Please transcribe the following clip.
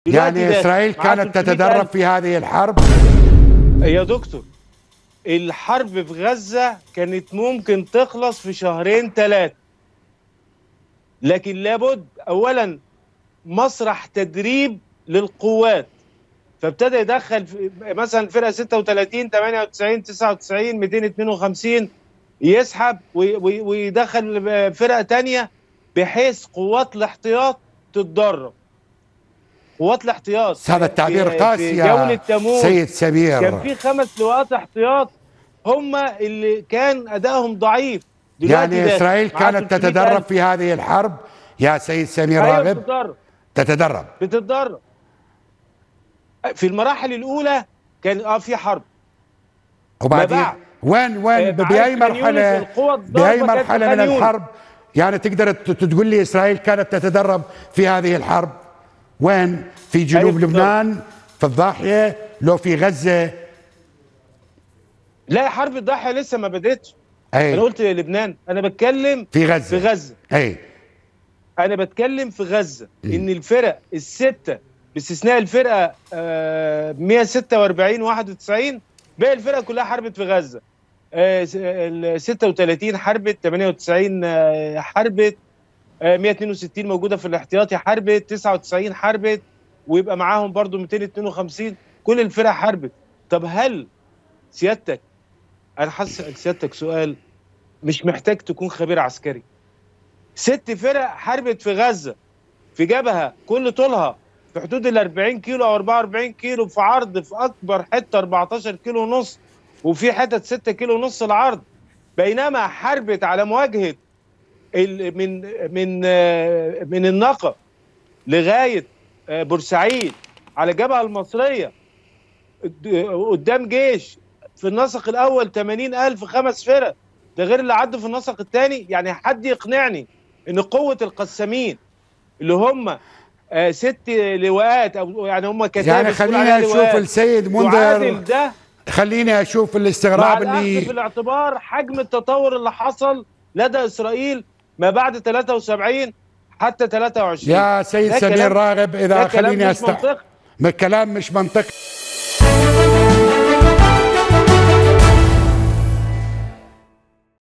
دلوقتي يعني ده إسرائيل معاه كانت 300 تتدرب ألف. في هذه الحرب يا دكتور الحرب في غزة كانت ممكن تخلص في شهرين ثلاثة لكن لابد أولا مسرح تدريب للقوات فابتدى يدخل في- مثلا فرقة 36 98 99 252 يسحب وي- وي- ويدخل فرقة تانية بحيث قوات الاحتياط تتدرب قوات الاحتياط هذا التعبير في- قاسي في جولة يا تموز سيد كان سمير في خمس لواءات احتياط هم اللي كان ادائهم ضعيف دلوقتي يعني ده إسرائيل معاه كانت 300 تتدرب ألف. في هذه الحرب يا سيد سمير ايوه راغب بتتدرب تتدرب بتتدرب في المراحل الاولى كان اه في حرب وبعدين بعد. وين وين آه، بأي معارك خان يونس مرحلة القوة الضاربة بأي كانت في مرحلة خان من يونس. الحرب يعني تقدر ت- تقول لي إسرائيل كانت تتدرب في هذه الحرب وين في جنوب أيوة بالضبط. لبنان في الضاحية لو في غزة لا حرب الضاحيه لسه ما بدتش انا أي قلت لبنان انا بتكلم في غزة في غزه أي انا بتكلم في غزه ان الفرق السته باستثناء الفرقه آه، 146 91 باقي الفرق كلها حاربت في غزه آه، س- ال 36 حربت 98 آه، حربت آه، 162 موجوده في الاحتياطي حربت 99 حربت ويبقى معاهم برضو 252 كل الفرق حربت طب هل سيادتك انا حاسس سيادتك سؤال مش محتاج تكون خبير عسكري ست فرق حاربت في غزه في جبهه كل طولها في حدود ال 40 كيلو او 44 كيلو في عرض في اكبر حته 14 كيلو ونص وفي حتت 6 كيلو ونص العرض بينما حاربت على مواجهه ال- من من آه، من النقب لغايه آه، بورسعيد على الجبهه المصريه قد- قدام جيش في النسق الاول 80000 خمس فرق ده غير اللي عدوا في النسق الثاني يعني حد يقنعني ان قوه القسامين اللي هم آه ست لواءات او يعني هم كتائب يعني بتقول خليني عليها أشوف لواءات. السيد تعادل منذر ده خليني أشوف مع الاستغراب الاخذ في اللي الاعتبار حجم التطور اللي حصل لدى اسرائيل ما بعد 73 حتى 23 يا سيد ده سمير كلام- راغب ده إذا كلام خليني مش أستح منطقي كلام مش منطقي